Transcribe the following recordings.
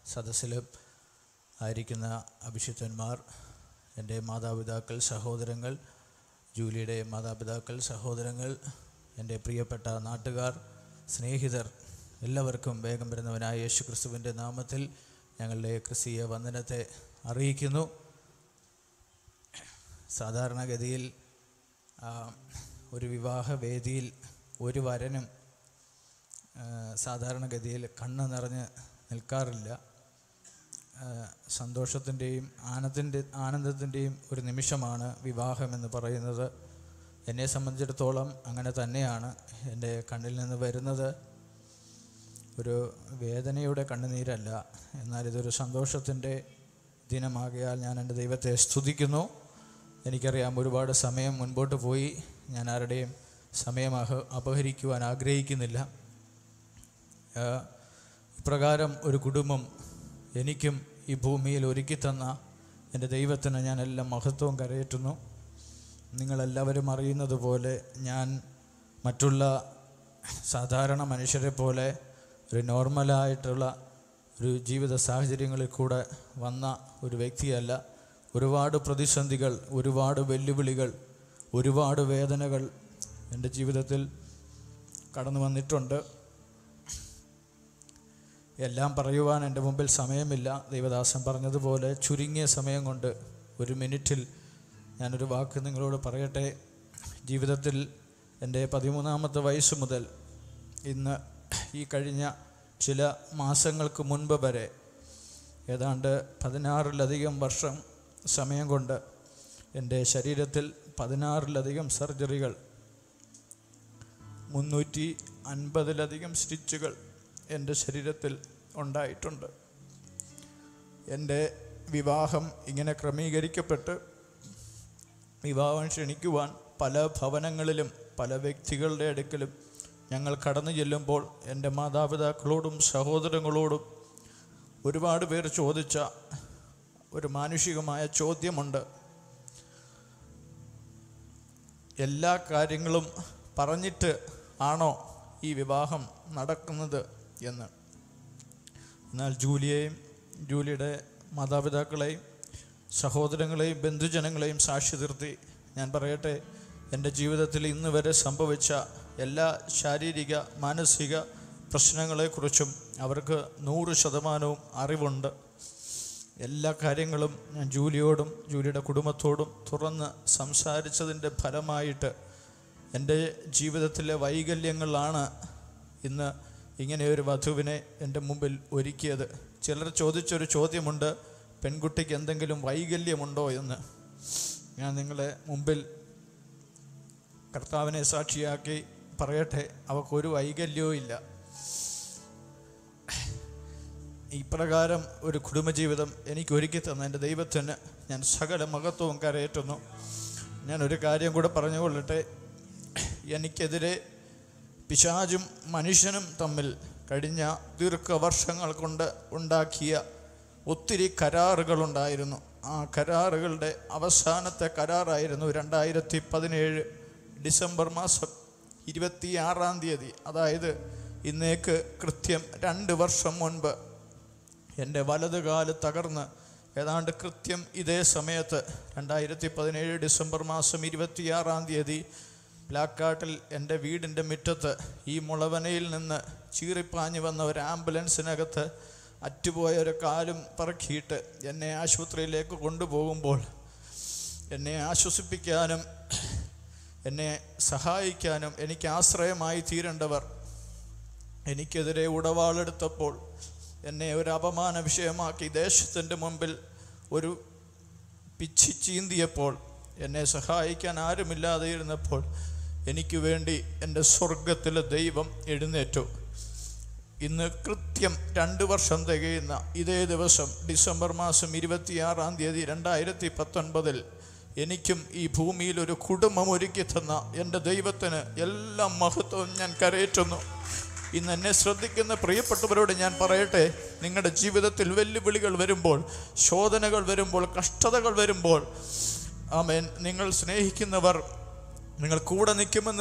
സദസ്സിലും ആയിരിക്കുന്ന അഭിഷിക്തന്മാർ എൻ്റെ മാതാപിതാക്കൾ സഹോദരങ്ങൾ ജൂലിയുടെ മാതാപിതാക്കൾ സഹോദരങ്ങൾ എൻ്റെ പ്രിയപ്പെട്ട നാട്ടുകാർ സ്നേഹിതർ എല്ലാവർക്കും വേഗം വരുന്നവനായ യേശു ക്രിസ്തുവിൻ്റെ നാമത്തിൽ ഞങ്ങളുടെ ക്രിസ്തീയ വന്ദനത്തെ അറിയിക്കുന്നു സാധാരണഗതിയിൽ ആ, ഒരു വിവാഹ വേദിയിൽ ഒരു വരനും ആ, സാധാരണഗതിയിൽ കണ്ണ് നിറഞ്ഞ് നിൽക്കാറില്ല ആ, സന്തോഷത്തിൻ്റെയും ആനന്ദത്തിൻ്റെ ആനന്ദത്തിൻ്റെയും ഒരു നിമിഷമാണ് വിവാഹം എന്ന് പറയുന്നത് എന്നെ സംബന്ധിച്ചിടത്തോളം അങ്ങനെ തന്നെയാണ് എൻ്റെ കണ്ണിൽ നിന്ന് വരുന്നത് ഒരു വേദനയുടെ കണ്ണുനീരല്ല എന്നാൽ ഇതൊരു സന്തോഷത്തിൻ്റെ ദിനമാകയാൽ ഞാൻ എൻ്റെ ദൈവത്തെ സ്തുതിക്കുന്നു എനിക്കറിയാം ഒരുപാട് സമയം മുൻപോട്ട് പോയി ഞാൻ ആരുടെയും സമയം അഹ അപഹരിക്കുവാൻ ആഗ്രഹിക്കുന്നില്ല ആ, ഇപ്രകാരം ഒരു കുടുംബം എനിക്കും ഈ ഭൂമിയിൽ ഒരുക്കി തന്ന എൻ്റെ ദൈവത്തിന് ഞാൻ എല്ലാം മഹത്വവും കരയറ്റുന്നു നിങ്ങളെല്ലാവരും അറിയുന്നത് പോലെ ഞാൻ മറ്റുള്ള സാധാരണ മനുഷ്യരെ പോലെ ഒരു നോർമലായിട്ടുള്ള ഒരു ജീവിത സാഹചര്യങ്ങളിൽ കൂടെ വന്ന ഒരു വ്യക്തിയല്ല ഒരുപാട് പ്രതിസന്ധികൾ ഒരുപാട് വെല്ലുവിളികൾ ഒരുപാട് വേദനകൾ എൻ്റെ ജീവിതത്തിൽ കടന്നു വന്നിട്ടുണ്ട് എല്ലാം പറയുവാൻ എൻ്റെ മുമ്പിൽ സമയമില്ല ദൈവദാസൻ പറഞ്ഞതുപോലെ ചുരുങ്ങിയ സമയം കൊണ്ട് ഒരു മിനിറ്റിൽ ഞാനൊരു വാക്ക് നിങ്ങളോട് പറയട്ടെ ജീവിതത്തിൽ എൻ്റെ പതിമൂന്നാമത്തെ വയസ്സ് മുതൽ ഇന്ന് ഈ കഴിഞ്ഞ ചില മാസങ്ങൾക്ക് മുൻപ് വരെ ഏതാണ്ട് പതിനാറിലധികം വർഷം സമയം കൊണ്ട് എൻ്റെ ശരീരത്തിൽ പതിനാറിലധികം സർജറികൾ മുന്നൂറ്റി അൻപതിലധികം സ്റ്റിച്ചുകൾ എൻ്റെ ശരീരത്തിൽ ഉണ്ടായിട്ടുണ്ട് എൻ്റെ വിവാഹം ഇങ്ങനെ ക്രമീകരിക്കപ്പെട്ട് വിവാഹം ക്ഷണിക്കുവാൻ പല ഭവനങ്ങളിലും പല വ്യക്തികളുടെ അടുക്കലും ഞങ്ങൾ കടന്നു ചെല്ലുമ്പോൾ എൻ്റെ മാതാപിതാക്കളോടും സഹോദരങ്ങളോടും ഒരുപാട് പേർ ചോദിച്ച ഒരു മാനുഷികമായ ചോദ്യമുണ്ട് എല്ലാ കാര്യങ്ങളും പറഞ്ഞിട്ട് ആണോ ഈ വിവാഹം നടക്കുന്നത് എന്ന് എന്നാൽ ജൂലിയെയും ജൂലിയുടെ മാതാപിതാക്കളെയും സഹോദരങ്ങളെയും ബന്ധുജനങ്ങളെയും സാക്ഷി നിർത്തി ഞാൻ പറയട്ടെ എൻ്റെ ജീവിതത്തിൽ ഇന്ന് വരെ സംഭവിച്ച എല്ലാ ശാരീരിക മാനസിക പ്രശ്നങ്ങളെക്കുറിച്ചും അവർക്ക് നൂറ് ശതമാനവും അറിവുണ്ട് എല്ലാ കാര്യങ്ങളും ഞാൻ ജൂലിയോടും ജൂലിയുടെ കുടുംബത്തോടും തുറന്ന് സംസാരിച്ചതിൻ്റെ ഫലമായിട്ട് എൻ്റെ ജീവിതത്തിലെ വൈകല്യങ്ങളാണ് ഇന്ന് ഇങ്ങനെ ഒരു വധുവിനെ എൻ്റെ മുമ്പിൽ ഒരുക്കിയത് ചിലർ ചോദിച്ചൊരു ചോദ്യമുണ്ട് പെൺകുട്ടിക്ക് എന്തെങ്കിലും വൈകല്യമുണ്ടോ എന്ന് ഞാൻ നിങ്ങളെ മുമ്പിൽ കർത്താവിനെ സാക്ഷിയാക്കി പറയട്ടെ അവൾക്കൊരു വൈകല്യവും ഇല്ല ഇപ്രകാരം ഒരു കുടുംബജീവിതം എനിക്ക് ഒരുക്കി തന്ന എൻ്റെ ദൈവത്തിന് ഞാൻ സകല മഹത്വവും കരയേറ്റുന്നു ഞാൻ ഒരു കാര്യം കൂടെ പറഞ്ഞുകൊള്ളട്ടെ എനിക്കെതിരെ പിശാചും മനുഷ്യനും തമ്മിൽ കഴിഞ്ഞ ദീർഘവർഷങ്ങൾ കൊണ്ട് ഉണ്ടാക്കിയ ഒത്തിരി കരാറുകളുണ്ടായിരുന്നു ആ കരാറുകളുടെ അവസാനത്തെ കരാറായിരുന്നു രണ്ടായിരത്തി പതിനേഴ് ഡിസംബർ മാസം ഇരുപത്തിയാറാം തീയതി അതായത് ഇന്നേക്ക് കൃത്യം രണ്ട് വർഷം മുൻപ് എൻ്റെ വലത് കാല് തകർന്ന് ഏതാണ്ട് കൃത്യം ഇതേ സമയത്ത് രണ്ടായിരത്തി പതിനേഴ് ഡിസംബർ മാസം ഇരുപത്തിയാറാം തീയതി പ്ലാക്കാട്ടിൽ എൻ്റെ വീടിൻ്റെ മുറ്റത്ത് ഈ മുളവനയിൽ നിന്ന് ചീറിപ്പാഞ്ഞു വന്ന ഒരു ആംബുലൻസിനകത്ത് അറ്റുപോയ ഒരു കാലും പറക്കിയിട്ട് എന്നെ ആശുപത്രിയിലേക്ക് കൊണ്ടുപോകുമ്പോൾ എന്നെ ആശ്വസിപ്പിക്കാനും എന്നെ സഹായിക്കാനും എനിക്ക് ആശ്രയമായി തീരേണ്ടവർ എനിക്കെതിരെ ഉടവാളെടുത്തപ്പോൾ എന്നെ ഒരു അപമാന വിഷയമാക്കി ദേശത്തിൻ്റെ മുമ്പിൽ ഒരു പിച്ചി ചീന്തിയപ്പോൾ എന്നെ സഹായിക്കാൻ ആരുമില്ലാതെ ഇരുന്നപ്പോൾ എനിക്ക് വേണ്ടി എൻ്റെ സ്വർഗത്തിലെ ദൈവം എഴുന്നേറ്റു ഇന്ന് കൃത്യം രണ്ട് വർഷം തികയുന്ന ഇതേ ദിവസം ഡിസംബർ മാസം ഇരുപത്തിയാറാം തീയതി രണ്ടായിരത്തി പത്തൊൻപതിൽ എനിക്കും ഈ ഭൂമിയിൽ ഒരു കുടുംബം ഒരുക്കി തന്ന എൻ്റെ ദൈവത്തിന് എല്ലാ മഹത്വവും ഞാൻ കരയേറ്റുന്നു ഇന്ന് എന്നെ ശ്രദ്ധിക്കുന്ന പ്രിയപ്പെട്ടവരോട് ഞാൻ പറയട്ടെ നിങ്ങളുടെ ജീവിതത്തിൽ വെല്ലുവിളികൾ വരുമ്പോൾ ശോധനകൾ വരുമ്പോൾ കഷ്ടതകൾ വരുമ്പോൾ ആമേൻ നിങ്ങൾ സ്നേഹിക്കുന്നവർ നിങ്ങൾ കൂടെ നിൽക്കുമെന്ന് സ്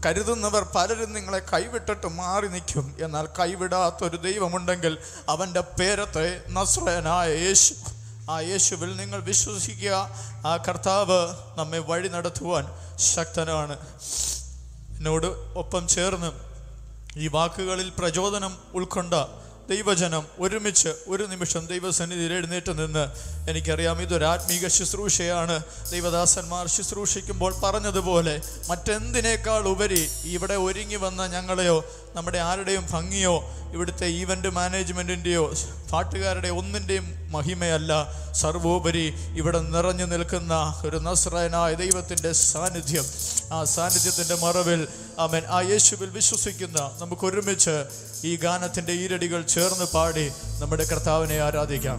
കരുതുന്നവർ പലരും നിങ്ങളെ കൈവിട്ടിട്ട് മാറി നിൽക്കും എന്നാൽ കൈവിടാത്തൊരു ദൈവമുണ്ടെങ്കിൽ അവൻ്റെ പേരത്തെ നസ്രയനായ യേശു ആ യേശുവിൽ നിങ്ങൾ വിശ്വസിക്കുക ആ കർത്താവ് നമ്മെ വഴി നടത്തുവാൻ ശക്തനാണ് എന്നോട് ഒപ്പം ചേർന്ന് ഈ വാക്കുകളിൽ പ്രചോദനം ഉൾക്കൊണ്ട ദൈവജനം ഒരുമിച്ച് ഒരു നിമിഷം ദൈവസന്നിധിയിൽ എഴുന്നേറ്റ് നിന്ന് എനിക്കറിയാം ഇതൊരു ആത്മീക ശുശ്രൂഷയാണ് ദൈവദാസന്മാർ ശുശ്രൂഷിക്കുമ്പോൾ പറഞ്ഞതുപോലെ മറ്റെന്തിനേക്കാൾ ഉപരി ഇവിടെ ഒരുങ്ങി വന്ന ഞങ്ങളെയോ നമ്മുടെ ആരുടെയും ഭംഗിയോ ഇവിടുത്തെ ഈവൻ്റ് മാനേജ്മെൻറ്റിൻ്റെയോ പാട്ടുകാരുടെ ഒന്നിൻ്റെയും മഹിമയല്ല സർവോപരി ഇവിടെ നിറഞ്ഞു നിൽക്കുന്ന ഒരു നസ്രയനായ ദൈവത്തിൻ്റെ സാന്നിധ്യം ആ സാന്നിധ്യത്തിൻ്റെ മറവിൽ അവൻ ആ യേശുവിൽ വിശ്വസിക്കുന്ന നമുക്ക് ഒരുമിച്ച് ഈ ഗാനത്തിൻ്റെ ഈരടികൾ ചേർന്ന് പാടി നമ്മുടെ കർത്താവിനെ ആരാധിക്കാം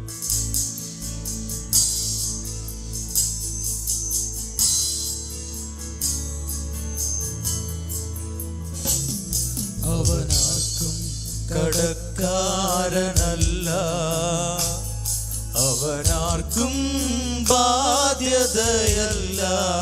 അവനാർക്കും കടക്കാരനല്ല അവനാർക്കും ബാധ്യതയല്ല